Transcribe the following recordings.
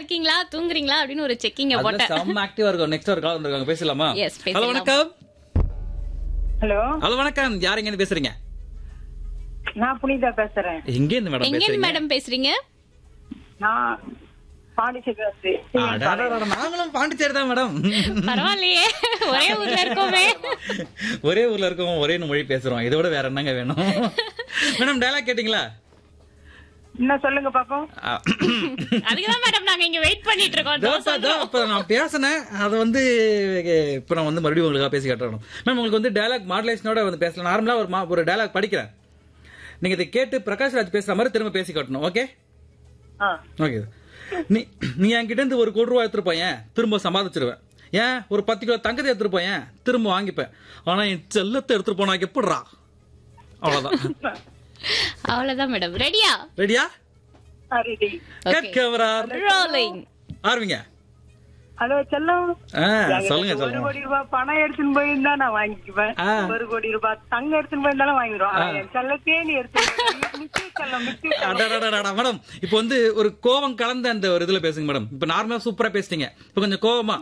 இருக்கீங்களா தூங்குறீங்களா அப்படின்னு ஒரு செக்கிங்க அதுல போட்டேன் செம்ம ஆக்டிவா இருக்கும் நெக்ஸ்ட் ஒரு கால் வந்திருக்காங்க பேசலாமா Yes, பேசலாம். ஹலோ வணக்கம் ஹலோ ஹலோ வணக்கம் யாருங்க இருந்து பேசுறீங்க நான் புனிதா பேசுறேன் எங்க இருந்து மேடம் எங்க பேசுறீங்க மேடம் பேசுறீங்க நான் பாண்டிச்சேரி அடடடட, நாங்களும் பாண்டிச்சேரி தான் மேடம் பரவாயில்லையே ஒரே ஊர்ல இருக்கோமே ஒரே ஊர்ல இருக்கோம் ஒரே மொழி பேசுறோம் இதோட வேற என்னங்க வேணும் மேடம் டயலாக் கேட்டீங்களா என்ன சொல்லுங்க பாப்போம் ஆ. அதுக்குதான் மேடம் நாங்க இங்க வெயிட் பண்ணிட்டு இருக்கோம் இதோ இதோ இப்ப- இதோ சொல்றோம். இப்ப நான் பேசினேன் அதை வந்து இப்ப நான் வந்து மறுபடியும் உங்களுக்காக பேசி காட்டணும் மேம் உங்களுக்கு வந்து டயலாக் மாடுலேஷனோட வந்து பேசலாம் நார்மலா ஒரு மா- ஒரு டயலாக் படிக்கிறேன் நீங்க இதை கேட்டு பிரகாஷ் ராஜ் பேசுற மாதிரி திரும்ப பேசி காட்டணும் ஓகே ஆ, ஓகே நீ நீ என்கிட்ட இருந்து ஒரு கோடி ரூபாய் எடுத்துட்டு போயேன் திரும்ப சம்பாதிச்சிருவேன் ஏன் ஒரு பத்து கிலோ தங்கத்தை எடுத்துட்டு போயேன் திரும்ப வாங்கிப்பேன் ஆனா என் செல்லத்தை எடுத்துட்டு போனா எப்படிறா அவ்வளவுதான் அவ்வளவுதான் மேடம் ரெடியா ரெடியா ஆ, ready. கட் கேமரா ரோலிங் ஆரம்பிங்க ஹலோ செல்லம் ஆ, என்கிட்ட சொல்லுங்க ஒரு சொல்லுங்க கோடி ரூபாய் பணம் எடுத்துன்னு போயிருந்தா நான் வாங்கிக்குவேன் ஆ. ஒரு கோடி ரூபாய் தங்கம் எடுத்துன்னு போயிருந்தாலும் வாங்கிடுவோம் ஆனா என் செல்லத்தையே நீ எடுத்து மிச்சு செல்லம் மிச்சு செல்லம். அடடடடடா, மேடம் இப்போ வந்து ஒரு கோவம் கலந்த அந்த ஒரு இதுல பேசுங்க மேடம் இப்போ நார்மலா சூப்பரா பேசிட்டீங்க இப்போ கொஞ்சம் கோவமா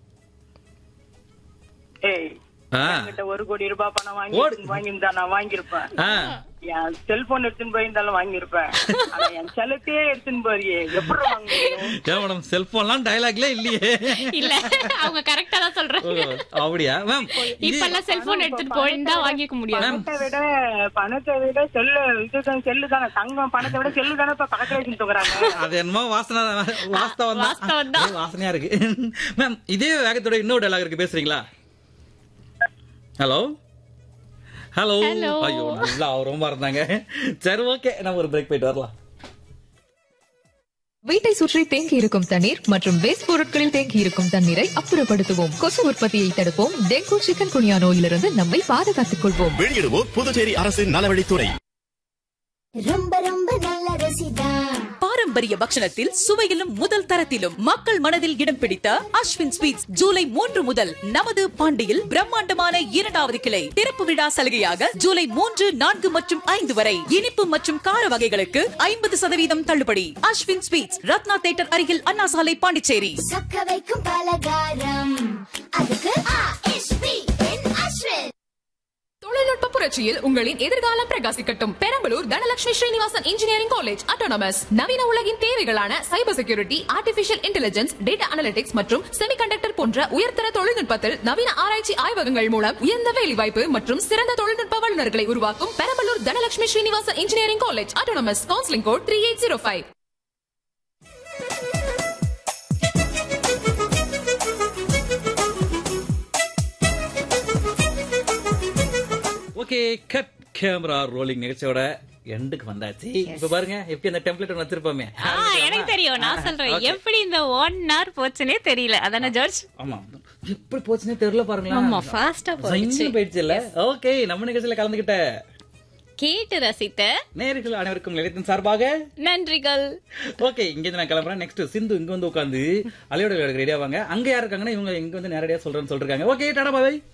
ஏய் ஆ என்கிட்ட ஒரு கோடி ரூபாய் பணம் வாங்கி ஓடு. எடுத்துன்னு வாங்கியிருந்தா நான் வாங்கியிருப்பேன் ஆ என் செல்போன் எடுத்துன்னு போயிருந்தாலும் வாங்கியிருப்பேன் ஆனா என் செல்லத்தையே எடுத்துன்னு போறியே எப்படி வாங்க முடியும் ஏன் மேடம் செல்போன்லாம் டயலாக்ல இல்லையே இல்ல அவங்க கரெக்டா தான் ஓ, சொல்றாங்க அப்படியா மேம் இப்ப எல்லாம் செல்போன் எடுத்துட்டு போயிருந்தா வாங்கிக்க முடியாது பணத்தை விட பணத்தை விட செல்லு இதுதான் செல்லு தானே தங்கம் பணத்தை விட செல்லு தானே இப்ப பக்கத்துல வச்சுட்டு தூக்குறாங்க அது என்னமோ வாசனை வாஸ்தவம் வாஸ்தவம் தான். தான் வாசனையா இருக்கு மேம் இதே வேகத்தோட இன்னொரு டயலாக் இருக்கு பேசுறீங்களா ஹலோ ஹலோ Hello. ஐயோ நல்லா ரொம்ப இருந்தாங்க சரி ஓகே நம்ம ஒரு பிரேக் போயிட்டு வரலாம் வீட்டை சுற்றி தேங்கி இருக்கும் தண்ணீர் மற்றும் வேஸ்ட் பொருட்களில் தேங்கி இருக்கும் தண்ணீரை அப்புறப்படுத்துவோம் கொசு உற்பத்தியை தடுப்போம் டெங்கு சிக்கன் குனியா நோயிலிருந்து நம்மை பாதுகாத்துக் கொள்வோம் வெளியிடுவோர் புதுச்சேரி அரசின் நலவழித்துறை ரொம்ப ரொம்ப நல்ல ருசிதா பாரம்பரிய பக்ஷணத்தில் சுவையிலும் முதல் தரத்திலும் மக்கள் மனதில் இடம் பிடித்த அஸ்வின் ஸ்வீட்ஸ் ஜூலை மூன்று முதல் நமது பாண்டியில் பிரம்மாண்டமான இரண்டாவது கிளை திறப்பு விழா சலுகையாக ஜூலை மூன்று நான்கு மற்றும் ஐந்து வரை இனிப்பு மற்றும் கார வகைகளுக்கு ஐம்பது சதவீதம் தள்ளுபடி அஸ்வின் ஸ்வீட்ஸ் ரத்னா தேட்டர் அருகில் அண்ணா சாலை பாண்டிச்சேரி சக்க வைக்கும் பலகாரம் அதுக்கு ஆ.எஸ்.பி. என் அஸ்வின் தொழில்நுட்ப புரட்சியில் உங்களின் எதிர்காலம் பிரகாசிக்கட்டும் Perambalur Dhanalakshmi Srinivasan engineering college autonomous நவீன உலகின் தேவைகளான cyber security artificial intelligence data analytics மற்றும் செமிகண்டக்டர் போன்ற உயர்தர தொழில்நுட்பத்தில் நவீன ஆராய்ச்சி ஆய்வகங்கள் மூலம் உயர்ந்த வேலைவாய்ப்பு மற்றும் சிறந்த தொழில்நுட்ப வல்லுநர்களை உருவாக்கும் Perambalur Dhanalakshmi Srinivasan engineering college autonomous counselling code three eight zero five okay cut camera rolling நிகழ்ச்சியோட எண்டுக்கு வந்தாச்சு இப்ப பாருங்க எப்படி அந்த டெம்ப்ளேட் ஒன்று வச்சிருப்போமே ஆ, எனக்கு தெரியும் நான் சொல்றேன் எப்படி இந்த ஒன் hour போச்சுனே தெரியல அதானே ஜார்ஜ் ஆமா எப்படி போச்சுன்னே தெரியல பாருங்களா ஆமா, fast ஆ போயிடுச்சு. போயிடுச்சு இல்ல ஓகே நம்ம நிகழ்ச்சியில கலந்துகிட்ட கேட்டு ரசித்த நேர்கள் அனைவருக்கும் நிலையத்தின் சார்பாக நன்றிகள் ஓகே இங்க இருந்து நான் கிளம்புறேன் நெக்ஸ்ட் சிந்து இங்க வந்து உட்காந்து அலையோட ரெடியா வாங்க அங்க யார் இருக்காங்கன்னா இவங்க இங்க வந்து நேரடியா சொல்றேன்னு சொல்றாங்க ஓகே டாடா பாய்